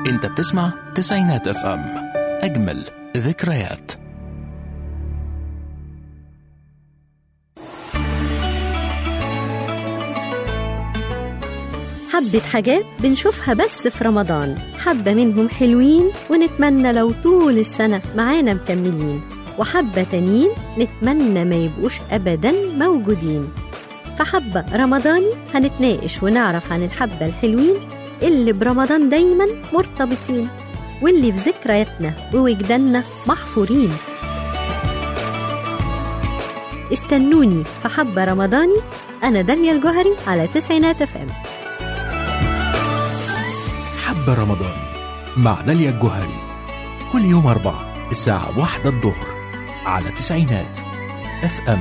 انت بتسمع تسعينات اف ام اجمل ذكريات حبة حاجات بنشوفها بس في رمضان حبة منهم حلوين ونتمنى لو طول السنة معانا مكملين وحبة تانيين نتمنى ما يبقوش أبدا موجودين فحبة رمضاني هنتناقش ونعرف عن الحبة الحلوين اللي برمضان دايما مرتبطين واللي في ذكرياتنا ووجداننا محفورين استنوني في حبة رمضاني أنا داليا الجوهري على تسعينات اف ام حب رمضان مع داليا الجوهري كل يوم أربعة الساعة واحدة الظهر على تسعينات اف ام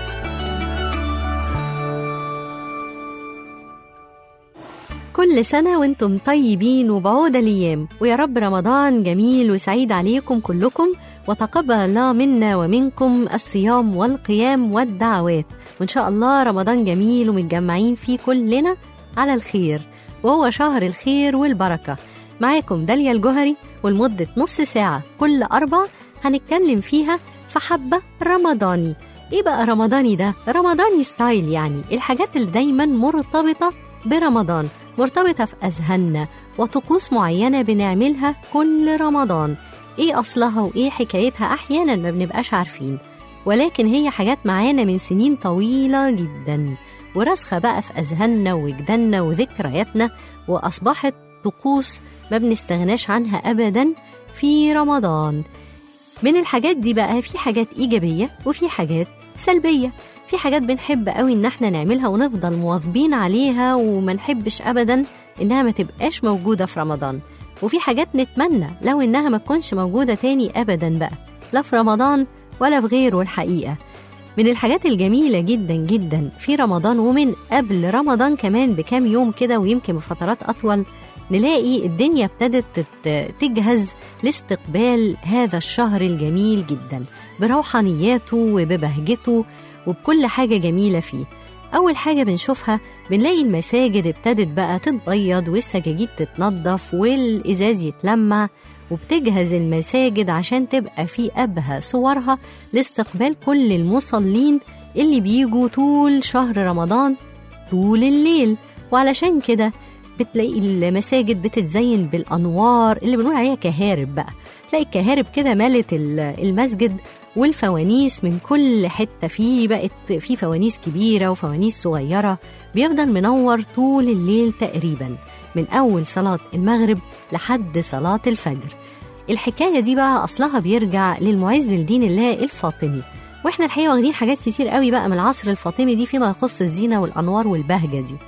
كل سنة وانتم طيبين وبعود الأيام ويا رب رمضان جميل وسعيد عليكم كلكم وتقبل الله منا ومنكم الصيام والقيام والدعوات وإن شاء الله رمضان جميل ومتجمعين فيه كلنا على الخير وهو شهر الخير والبركة معاكم داليا الجوهري ولمدة نص ساعة كل أربع هنتكلم فيها في حبة رمضاني إيه بقى رمضاني ده؟ رمضاني ستايل يعني الحاجات اللي دايما مرتبطة برمضان مرتبطة في أذهاننا وطقوس معينة بنعملها كل رمضان إيه أصلها وإيه حكايتها أحيانا ما بنبقاش عارفين ولكن هي حاجات معانا من سنين طويلة جدا وراسخة بقى في أذهاننا ووجداننا وذكرياتنا وأصبحت طقوس ما بنستغناش عنها أبدا في رمضان من الحاجات دي بقى في حاجات إيجابية وفي حاجات سلبية في حاجات بنحب قوي إن احنا نعملها ونفضل مواظبين عليها وما نحبش أبدا إنها ما تبقاش موجودة في رمضان وفي حاجات نتمنى لو إنها ما تكونش موجودة تاني أبدا بقى لا في رمضان ولا في غيره الحقيقة من الحاجات الجميلة جدا جدا في رمضان ومن قبل رمضان كمان بكام يوم كده ويمكن بفترات أطول نلاقي الدنيا ابتدت تت- تجهز لاستقبال هذا الشهر الجميل جدا بروحانياته وببهجته وبكل حاجة جميلة فيه أول حاجة بنشوفها بنلاقي المساجد ابتدت بقى تتبيض والسجاجيد تتنضف والإزاز يتلمع وبتجهز المساجد عشان تبقى في أبهى صورها لاستقبال كل المصلين اللي بيجوا طول شهر رمضان طول الليل وعلشان كده بتلاقي المساجد بتتزين بالأنوار اللي بنقول عليها كهارب بقى تلاقي الكهارب كده مالت ال- المسجد والفوانيس من كل حتة فيه بقت في فوانيس كبيرة وفوانيس صغيرة بيفضل منور طول الليل تقريبا من أول صلاة المغرب لحد صلاة الفجر الحكاية دي بقى أصلها بيرجع للمعز لدين الله الفاطمي واحنا الحقيقة واخدين حاجات كتير قوي بقى من العصر الفاطمي دي فيما يخص الزينة والأنوار والبهجة دي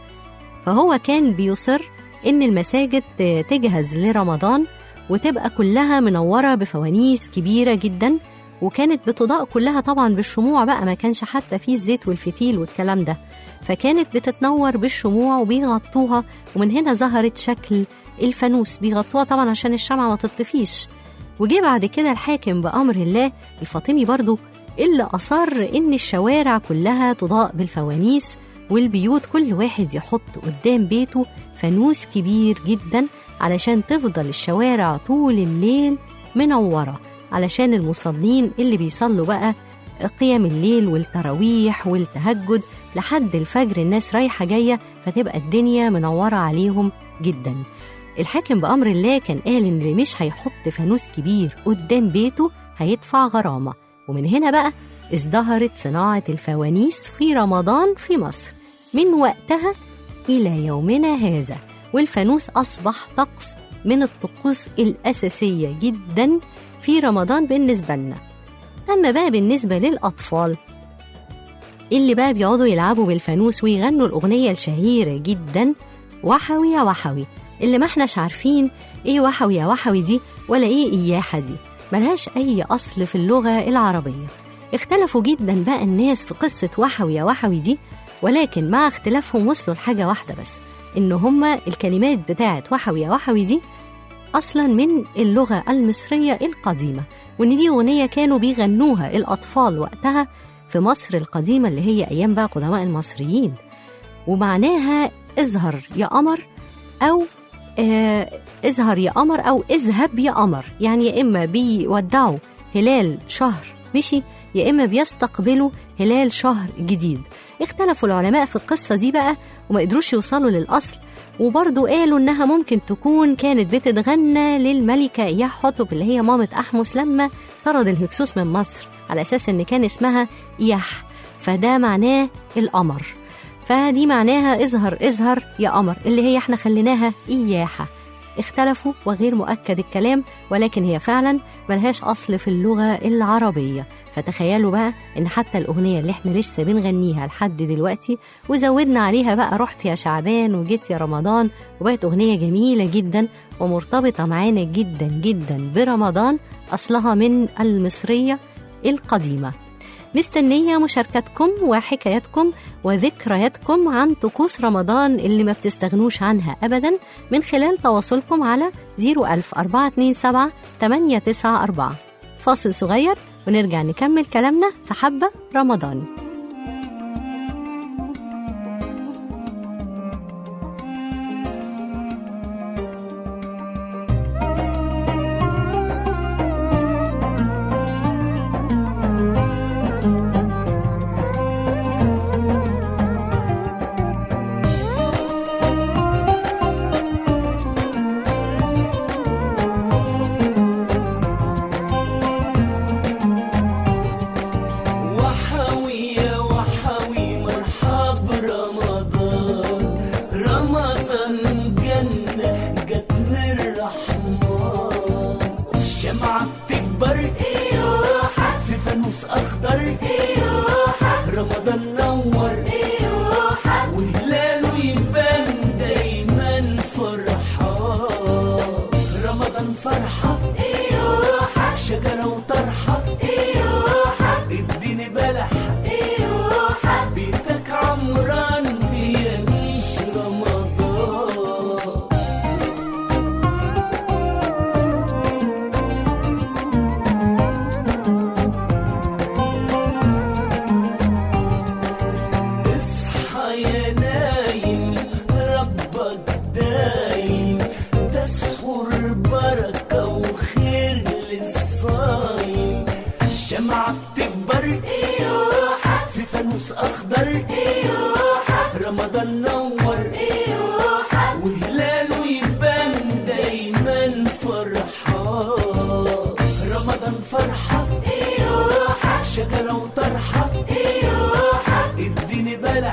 فهو كان بيصر إن المساجد ت- تجهز لرمضان وتبقى كلها منورة بفوانيس كبيرة جدا وكانت بتضاء كلها طبعا بالشموع بقى ما كانش حتى فيه الزيت والفتيل والكلام ده فكانت بتتنور بالشموع وبيغطوها ومن هنا ظهرت شكل الفانوس بيغطوها طبعا عشان الشمعة ما تطفيش وجي بعد كده الحاكم بأمر الله الفاطمي برضو اللي أصر إن الشوارع كلها تضاء بالفوانيس والبيوت كل واحد يحط قدام بيته فانوس كبير جدا علشان تفضل الشوارع طول الليل منورة علشان المصلين اللي بيصلوا بقى قيام الليل والتراويح والتهجد لحد الفجر الناس رايحة جاية فتبقى الدنيا منورة عليهم جدا الحاكم بأمر الله كان قال إن اللي مش هيحط فانوس كبير قدام بيته هيدفع غرامة ومن هنا بقى ازدهرت صناعة الفوانيس في رمضان في مصر من وقتها إلى يومنا هذا والفانوس أصبح طقس من الطقوس الأساسية جدا في رمضان بالنسبة لنا أما بقى بالنسبة للأطفال اللي بقى بيقعدوا يلعبوا بالفانوس ويغنوا الأغنية الشهيرة جدا وحوي يا وحوي اللي ما احناش عارفين ايه وحوي يا وحوي دي ولا ايه إياحة دي ملهاش أي أصل في اللغة العربية اختلفوا جدا بقى الناس في قصة وحوي يا وحوي دي ولكن مع اختلافهم وصلوا لحاجة واحدة بس إن هما الكلمات بتاعت وحوي يا وحوي دي أصلا من اللغة المصرية القديمة وإن دي أغنية كانوا بيغنوها الأطفال وقتها في مصر القديمة اللي هي أيام بقى قدماء المصريين ومعناها اظهر يا قمر أو آه اظهر يا قمر أو اذهب يا قمر يعني يا إما بيودعوا هلال شهر مشي يا إما بيستقبلوا هلال شهر جديد اختلفوا العلماء في القصة دي بقى وما قدروش يوصلوا للأصل وبرضو قالوا إنها ممكن تكون كانت بتتغنى للملكة إياح حتب اللي هي مامة أحمس لما طرد الهكسوس من مصر على أساس إن كان اسمها إياح فده معناه القمر فدي معناها اظهر اظهر يا قمر اللي هي احنا خليناها إياحة اختلفوا وغير مؤكد الكلام ولكن هي فعلا ملهاش أصل في اللغة العربية فتخيلوا بقى إن حتى الأغنية اللي احنا لسه بنغنيها لحد دلوقتي وزودنا عليها بقى رحت يا شعبان وجيت يا رمضان وبقت أغنية جميلة جدا ومرتبطة معانا جدا جدا برمضان أصلها من المصرية القديمة مستنية مشاركتكم وحكاياتكم وذكرياتكم عن طقوس رمضان اللي ما بتستغنوش عنها أبدا من خلال تواصلكم على 01427 894 فاصل صغير ونرجع نكمل كلامنا في حبة رمضان وحوي يا وحوي مرحب رمضان رمضان جنة جت من الرحمن الشمعة بتكبر في فانوس أخضر رمضان نور وهلاله يبان دايما فرحان رمضان فرحة شجرة وطرحة اديني بلح بيتك عمران بيميش رمضان اصحى يا نايم ربك دايم تسحر بركة وخير للصايم الشمعة بتكبر في فانوس أخضر رمضان نور وهلاله يبان دايما فرحان رمضان فرحة شجرة وطرحة اديني بلح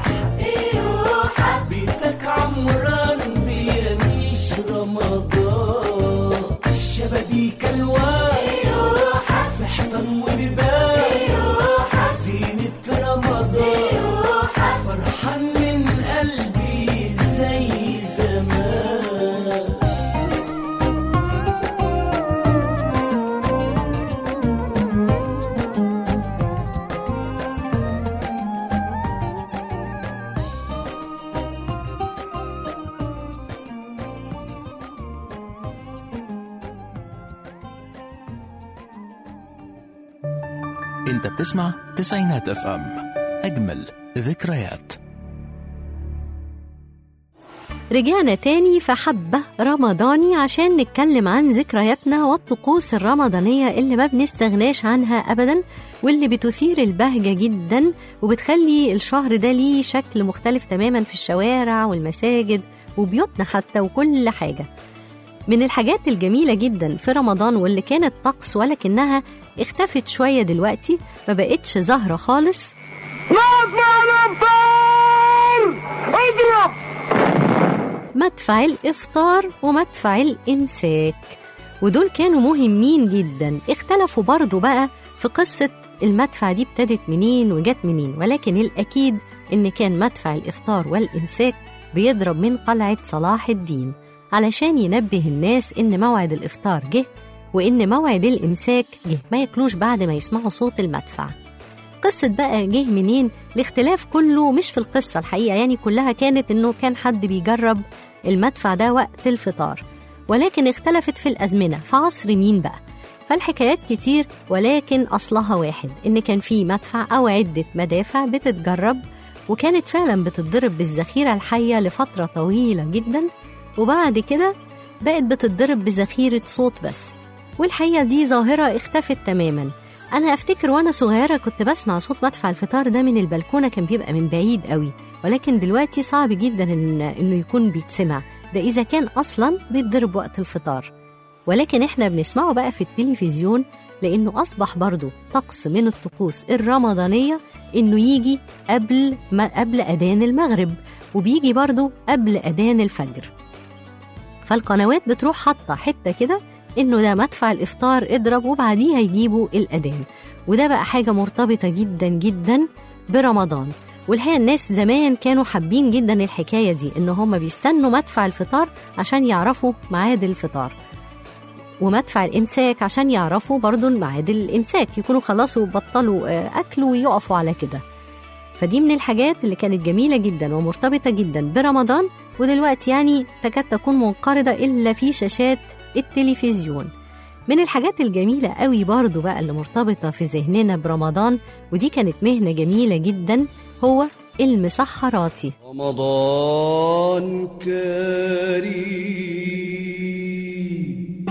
بيتك عمران بيميش رمضان الشبابيك الوان في حيطان وبيبان زينة رمضان فرحان من قلبي زي زمان انت بتسمع تسعينات اف ام اجمل ذكريات رجعنا تاني في حبة رمضاني عشان نتكلم عن ذكرياتنا والطقوس الرمضانية اللي ما بنستغناش عنها أبدا واللي بتثير البهجة جدا وبتخلي الشهر ده ليه شكل مختلف تماما في الشوارع والمساجد وبيوتنا حتى وكل حاجة من الحاجات الجميلة جدا في رمضان واللي كانت طقس ولكنها اختفت شوية دلوقتي ما بقتش ظاهرة خالص مدفع الإفطار ومدفع الإمساك ودول كانوا مهمين جدا اختلفوا برضو بقى في قصة المدفع دي ابتدت منين وجت منين ولكن الأكيد إن كان مدفع الإفطار والإمساك بيضرب من قلعة صلاح الدين علشان ينبه الناس إن موعد الإفطار جه وإن موعد الإمساك جه ما ياكلوش بعد ما يسمعوا صوت المدفع قصة بقى جه منين الاختلاف كله مش في القصة الحقيقة يعني كلها كانت إنه كان حد بيجرب المدفع ده وقت الفطار ولكن اختلفت في الأزمنة في عصر مين بقى فالحكايات كتير ولكن أصلها واحد إن كان في مدفع أو عدة مدافع بتتجرب وكانت فعلا بتتضرب بالذخيرة الحية لفترة طويلة جدا وبعد كده بقت بتتضرب بذخيرة صوت بس والحقيقة دي ظاهرة اختفت تماما أنا أفتكر وأنا صغيرة كنت بسمع صوت مدفع الفطار ده من البلكونة كان بيبقى من بعيد قوي ولكن دلوقتي صعب جدا إن إنه يكون بيتسمع ده إذا كان أصلا بيتضرب وقت الفطار ولكن إحنا بنسمعه بقى في التلفزيون لأنه أصبح برضه طقس من الطقوس الرمضانية إنه يجي قبل ما قبل أذان المغرب وبيجي برضه قبل أذان الفجر فالقنوات بتروح حاطة حتة كده إنه ده مدفع الإفطار اضرب وبعديها يجيبوا الأذان وده بقى حاجة مرتبطة جدا جدا برمضان والحقيقة الناس زمان كانوا حابين جدا الحكاية دي إن هم بيستنوا مدفع الفطار عشان يعرفوا ميعاد الفطار ومدفع الإمساك عشان يعرفوا برضو ميعاد الإمساك يكونوا خلصوا بطلوا آه، أكل ويقفوا على كده فدي من الحاجات اللي كانت جميلة جدا ومرتبطة جدا برمضان ودلوقتي يعني تكاد تكون منقرضة إلا في شاشات التلفزيون من الحاجات الجميلة قوي برضو بقى اللي مرتبطة في ذهننا برمضان ودي كانت مهنة جميلة جدا هو المسحراتي رمضان كريم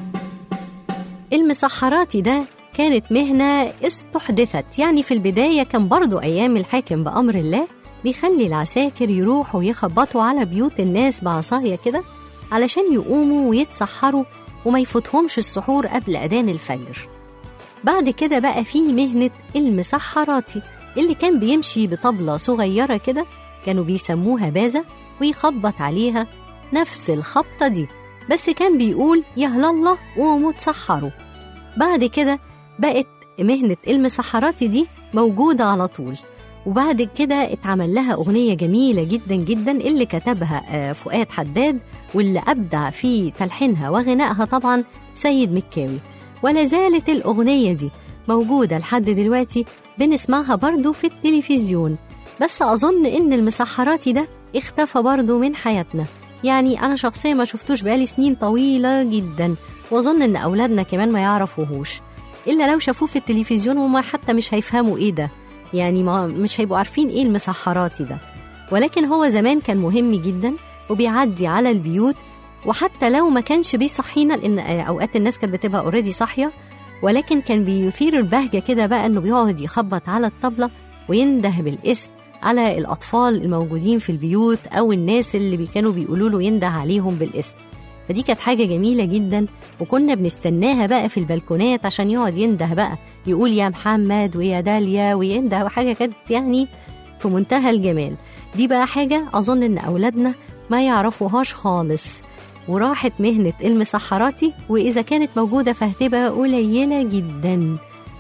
المسحراتي ده كانت مهنة استحدثت يعني في البداية كان برضو أيام الحاكم بأمر الله بيخلي العساكر يروحوا يخبطوا على بيوت الناس بعصاية كده علشان يقوموا ويتسحروا وما يفوتهمش السحور قبل أذان الفجر بعد كده بقى في مهنة المسحراتي اللي كان بيمشي بطبلة صغيرة كده كانوا بيسموها بازة ويخبط عليها نفس الخبطة دي بس كان بيقول يا الله قوموا تسحروا بعد كده بقت مهنة المسحراتي دي موجودة على طول وبعد كده اتعمل لها أغنية جميلة جدا جدا اللي كتبها آه، فؤاد حداد واللي أبدع في تلحينها وغنائها طبعا سيد مكاوي ولا زالت الأغنية دي موجودة لحد دلوقتي بنسمعها برضو في التلفزيون بس أظن إن المسحراتي ده اختفى برضو من حياتنا يعني أنا شخصيا ما شفتوش بقالي سنين طويلة جدا وأظن إن أولادنا كمان ما يعرفوهوش إلا لو شافوه في التلفزيون وما حتى مش هيفهموا إيه ده يعني ما مش هيبقوا عارفين إيه المسحراتي ده ولكن هو زمان كان مهم جدا وبيعدي على البيوت وحتى لو ما كانش بيصحينا لأن أوقات الناس كانت بتبقى اوريدي صاحية ولكن كان بيثير البهجة كده بقى إنه بيقعد يخبط على الطبلة وينده بالاسم على الأطفال الموجودين في البيوت أو الناس اللي بي- كانوا بيقولوا له ينده عليهم بالاسم فدي كانت حاجة جميلة جدا وكنا بنستناها بقى في البلكونات عشان يقعد ينده بقى يقول يا محمد ويا داليا وينده وحاجة كانت يعني في منتهى الجمال دي بقى حاجة أظن إن أولادنا ما يعرفوهاش خالص وراحت مهنة المسحراتي وإذا كانت موجودة فهتبقى قليلة جدا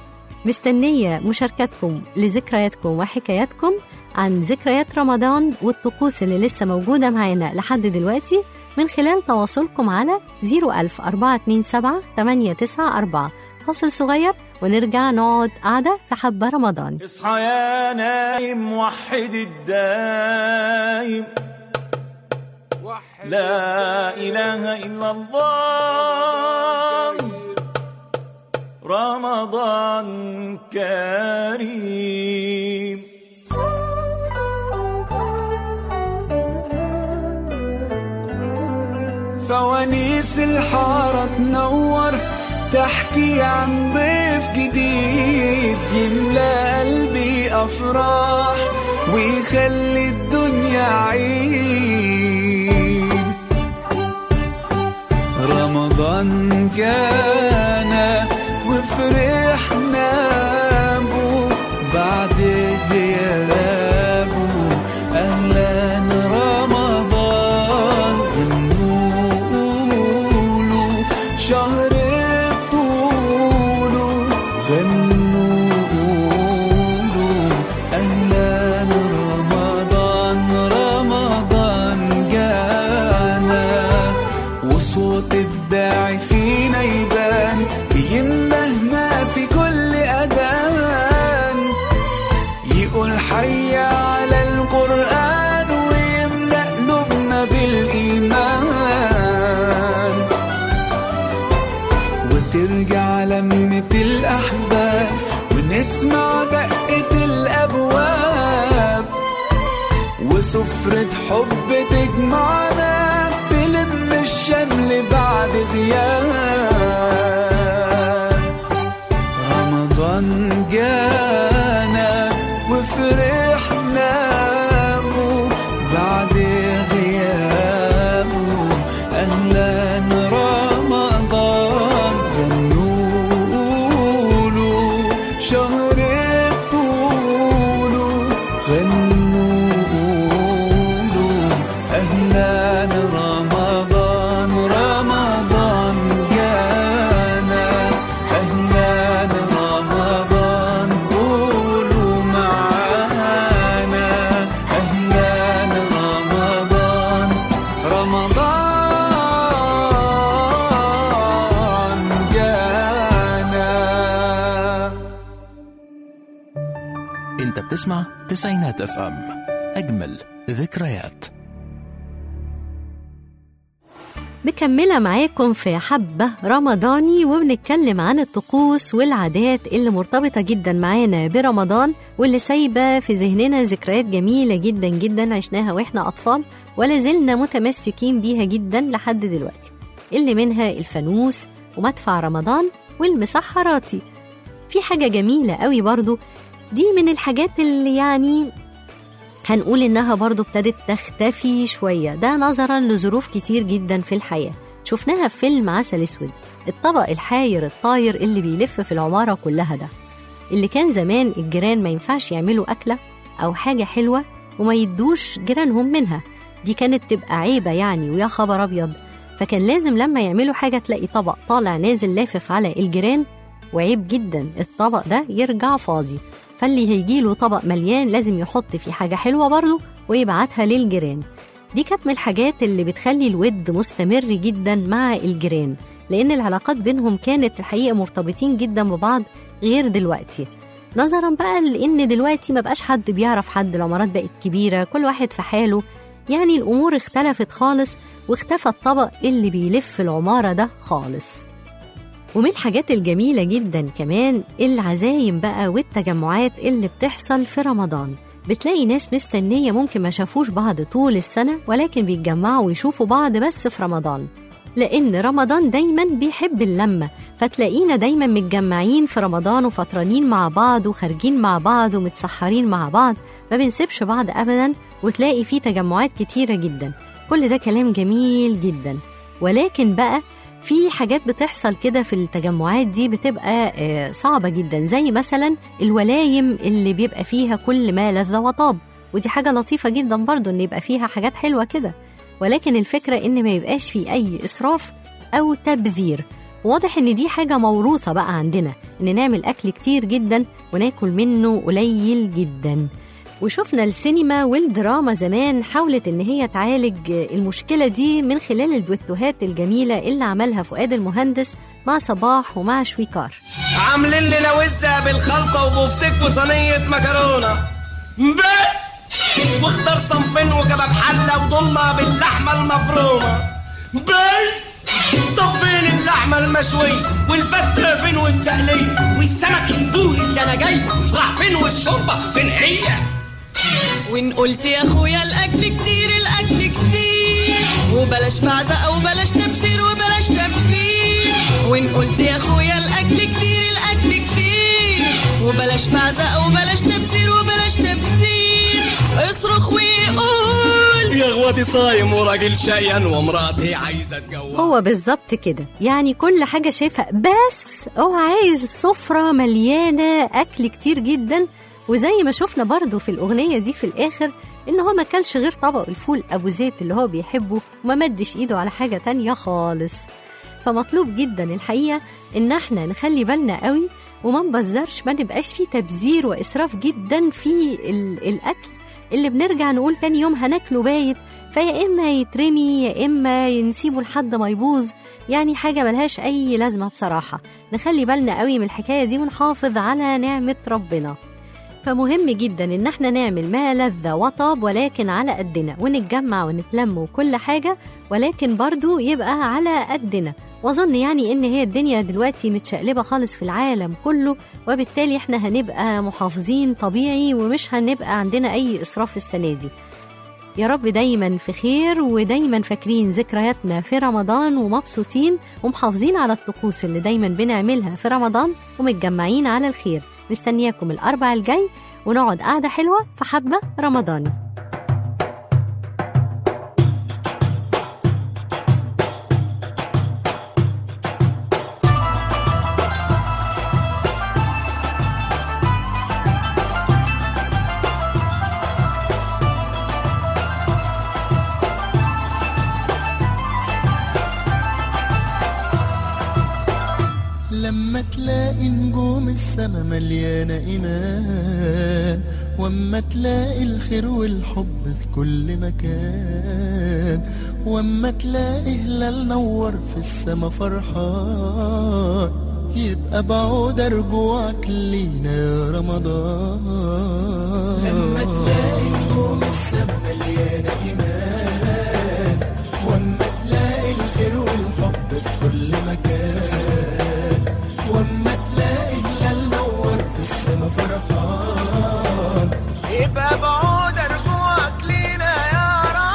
مستنية مشاركتكم لذكرياتكم وحكاياتكم عن ذكريات رمضان والطقوس اللي لسه موجودة معانا لحد دلوقتي من خلال تواصلكم على 01000 427 894 فاصل صغير ونرجع نقعد قعدة في حبة رمضان اصحى يا نايم وحد الدايم لا إله إلا الله رمضان كريم فوانيس الحارة تنور تحكي عن ضيف جديد يملى قلبي أفراح ويخلي الدنيا عيد رمضان جانا وفرحنا بو بعد غيابه أهلا رمضان ونقوله شهر طوله غنوا أهلا رمضان رمضان جانا وصوت الداعي فينا يبان بينده في كل أذان يقول حي على القرآن ويملأ قلوبنا بالإيمان وترجع لمة الأحباب ونسمع دقة الأبواب وسفرة حب تجمعنا تلم الشمل غياب رمضان جانا وفرحنا به بعد غيابه أهلا رمضان غنوا له شهر الطول غنوا له أهلا رمضان رمضان جانا أهلا رمضان قولوا معانا أهلا رمضان رمضان جانا انت بتسمع تسعينات اف ام اجمل ذكريات مكملة معاكم في حبة رمضاني وبنتكلم عن الطقوس والعادات اللي مرتبطة جدا معانا برمضان واللي سايبة في ذهننا ذكريات جميلة جدا جدا عشناها واحنا أطفال ولا زلنا متمسكين بيها جدا لحد دلوقتي اللي منها الفانوس ومدفع رمضان والمسحراتي في حاجة جميلة قوي برضو دي من الحاجات اللي يعني هنقول إنها برضو ابتدت تختفي شوية ده نظرا لظروف كتير جدا في الحياة شفناها في فيلم عسل أسود الطبق الحاير الطاير اللي بيلف في العمارة كلها ده اللي كان زمان الجيران ما ينفعش يعملوا أكلة أو حاجة حلوة وما يدوش جيرانهم منها دي كانت تبقى عيبة يعني ويا خبر أبيض فكان لازم لما يعملوا حاجة تلاقي طبق طالع نازل لافف على الجيران وعيب جدا الطبق ده يرجع فاضي فاللي هيجيله طبق مليان لازم يحط فيه حاجة حلوة برضه ويبعتها للجيران دي كانت من الحاجات اللي بتخلي الود مستمر جدا مع الجيران لأن العلاقات بينهم كانت الحقيقة مرتبطين جدا ببعض غير دلوقتي نظرا بقى لأن دلوقتي ما بقاش حد بيعرف حد العمارات بقت كبيرة كل واحد في حاله يعني الأمور اختلفت خالص واختفى الطبق اللي بيلف العمارة ده خالص ومن الحاجات الجميلة جدا كمان العزايم بقى والتجمعات اللي بتحصل في رمضان بتلاقي ناس مستنية ممكن ما شافوش بعض طول السنة ولكن بيتجمعوا ويشوفوا بعض بس في رمضان لأن رمضان دايما بيحب اللمة فتلاقينا دايما متجمعين في رمضان وفطرانين مع بعض وخارجين مع بعض ومتسحرين مع بعض ما بنسيبش بعض أبدا وتلاقي فيه تجمعات كتيرة جدا كل ده كلام جميل جدا ولكن بقى في حاجات بتحصل كده في التجمعات دي بتبقى آه، صعبة جدا زي مثلا الولايم اللي بيبقى فيها كل ما لذ وطاب ودي حاجة لطيفة جدا برضو ان يبقى فيها حاجات حلوة كده ولكن الفكرة ان ما يبقاش في اي اسراف او تبذير واضح ان دي حاجة موروثة بقى عندنا ان نعمل اكل كتير جدا وناكل منه قليل جدا وشفنا السينما والدراما زمان حاولت ان هي تعالج المشكلة دي من خلال الدويتوهات الجميلة اللي عملها فؤاد المهندس مع صباح ومع شويكار عاملين لي لوزة بالخلطة وبفتك وصينية مكرونة بس واختار صنفين وكباب حلة وضمة باللحمة المفرومة بس طب فين اللحمة المشوية والفتة فين والتقلية والسمك البوري اللي انا جايبه راح فين والشوربة فين هي وان قلت يا اخويا الاكل كتير الاكل كتير وبلاش معزقه وبلاش تبذير وبلاش تبذير وان قلت يا اخويا الاكل كتير الاكل كتير وبلاش معزقه وبلاش تبذير وبلاش تبذير اصرخ وقول يا اخواتي صايم وراجل شقيان ومراتي عايزة اتجوز هو بالظبط كده يعني كل حاجة شايفها بس هو عايز سفرة مليانة أكل كتير جدا وزي ما شفنا برضو في الأغنية دي في الآخر إن هو ما كلش غير طبق الفول أبو زيت اللي هو بيحبه وما مدش إيده على حاجة تانية خالص فمطلوب جدا الحقيقة إن احنا نخلي بالنا قوي وما نبذرش ما نبقاش فيه تبذير وإسراف جدا في ال- الأكل اللي بنرجع نقول تاني يوم هناكله بايت فيا إما يترمي يا إما نسيبه لحد ما يبوظ يعني حاجة ملهاش أي لازمة بصراحة نخلي بالنا قوي من الحكاية دي ونحافظ على نعمة ربنا فمهم جدا ان احنا نعمل ما لذ وطاب ولكن على قدنا ونتجمع ونتلم وكل حاجة ولكن برضو يبقى على قدنا واظن يعني ان هي الدنيا دلوقتي متشقلبة خالص في العالم كله وبالتالي احنا هنبقى محافظين طبيعي ومش هنبقى عندنا اي اسراف السنة دي يا رب دايما في خير ودايما فاكرين ذكرياتنا في رمضان ومبسوطين ومحافظين على الطقوس اللي دايما بنعملها في رمضان ومتجمعين على الخير مستنياكم الأربع الجاي ونقعد قعدة حلوة في حبة رمضاني لما تلاقي نجوم السما مليانة إيمان واما تلاقي الخير والحب في كل مكان واما تلاقي هلال نور في السما فرحان يبقى بعود رجوعك لينا يا رمضان لما تلاقي نجوم السما مليانة إيمان واما تلاقي الخير والحب في كل مكان واما تلاقي هلال نور في السما فرحان يبقى بعود رجوعك لينا يا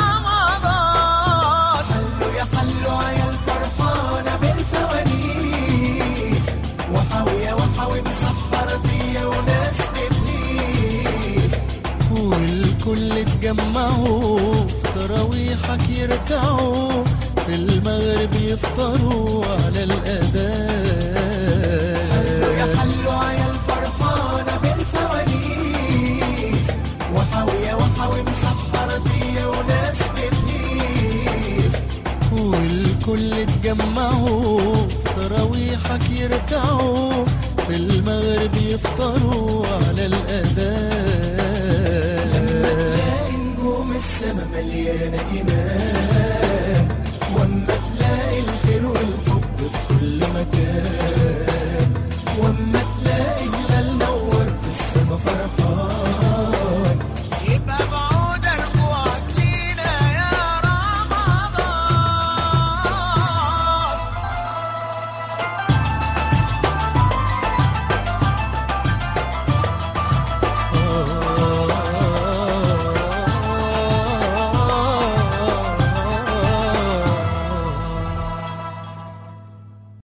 رمضان حلوا يا حلوا عيال فرحانة بالفوانيس وحاوية وحاوي مسحرتية وناس بتقيس والكل اتجمعوا في تراويحك يركعوا في المغرب يفطروا على الأذان حلوا يا حلوا عيال فرحانة بالفوانيس وحاوية وحاوي مسحرتية وناس بتقيس والكل اتجمعوا في تراويحك يركعوا في المغرب يفطروا على الأذان لما تلاقي نجوم السما مليانة إيمان واما تلاقي الخير والحب في كل مكان واما تلاقي هلال نور في السما فرحان